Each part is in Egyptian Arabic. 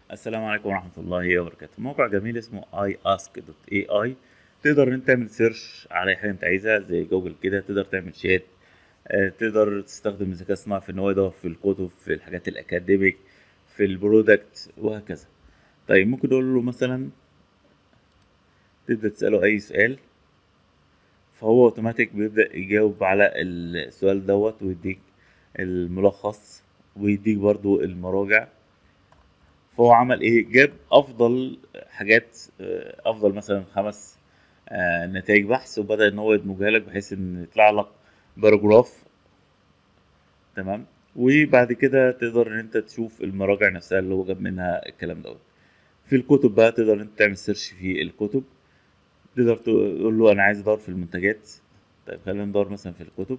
السلام عليكم ورحمة الله وبركاته موقع جميل اسمه iask.ai تقدر ان انت تعمل سيرش على اي حاجة انت عايزها زي جوجل كده تقدر تعمل شات آه، تقدر تستخدم الذكاء الصناعي في ان هو يدور في الكتب في الحاجات الاكاديميك في البرودكت وهكذا طيب ممكن نقول له مثلا تبدأ تسأله اي سؤال فهو اوتوماتيك بيبدأ يجاوب على السؤال دوت ويديك الملخص ويديك برضو المراجع فهو عمل ايه جاب افضل حاجات آه، افضل مثلا خمس آه، نتائج بحث وبدأ ان هو يدمجها لك بحيث ان يطلع لك باراجراف تمام وبعد كده تقدر ان انت تشوف المراجع نفسها اللي هو جاب منها الكلام دوت في الكتب بقى تقدر ان انت تعمل سيرش في الكتب تقدر تقول له انا عايز ادور في المنتجات طيب خلينا ندور مثلا في الكتب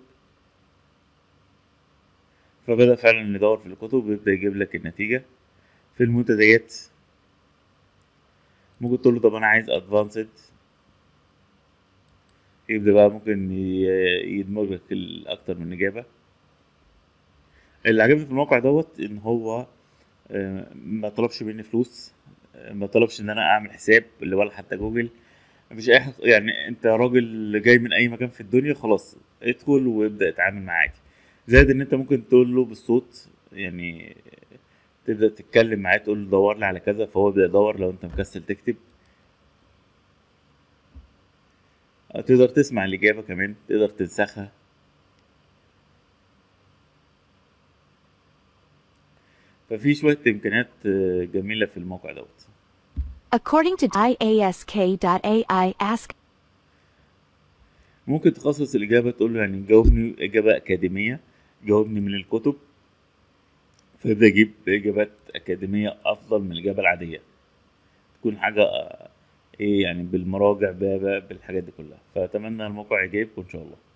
فبدأ فعلا يدور في الكتب ويبدأ يجيب لك النتيجة في المنتديات ممكن تقول له طب انا عايز ادفانسد يبدأ بقى ممكن ي- يدمج لك ال- اكتر من اجابة اللي عجبني في الموقع دوت ان هو آه، ما طلبش مني فلوس آه، ما طلبش ان انا اعمل حساب اللي ولا حتى جوجل مفيش اي حاجة يعني انت راجل جاي من اي مكان في الدنيا خلاص ادخل وابدأ اتعامل معاه عادي زائد ان انت ممكن تقول له بالصوت يعني تبدأ تتكلم معاه تقول له دور لي على كذا فهو يبدأ يدور لو انت مكسل تكتب آه، تقدر تسمع الإجابة كمان تقدر تنسخها ففي شوية إمكانيات آه، جميلة في الموقع دوت According to IASK.AI, ask ممكن تخصص الإجابة تقول له يعني جاوبني إجابة أكاديمية جاوبني من الكتب فيبدأ يجيب إجابات أكاديمية أفضل من الإجابة العادية تكون حاجة آه، إيه يعني بالمراجع ب- ب- بالحاجات دي كلها فأتمنى الموقع يعجبكم إن شاء الله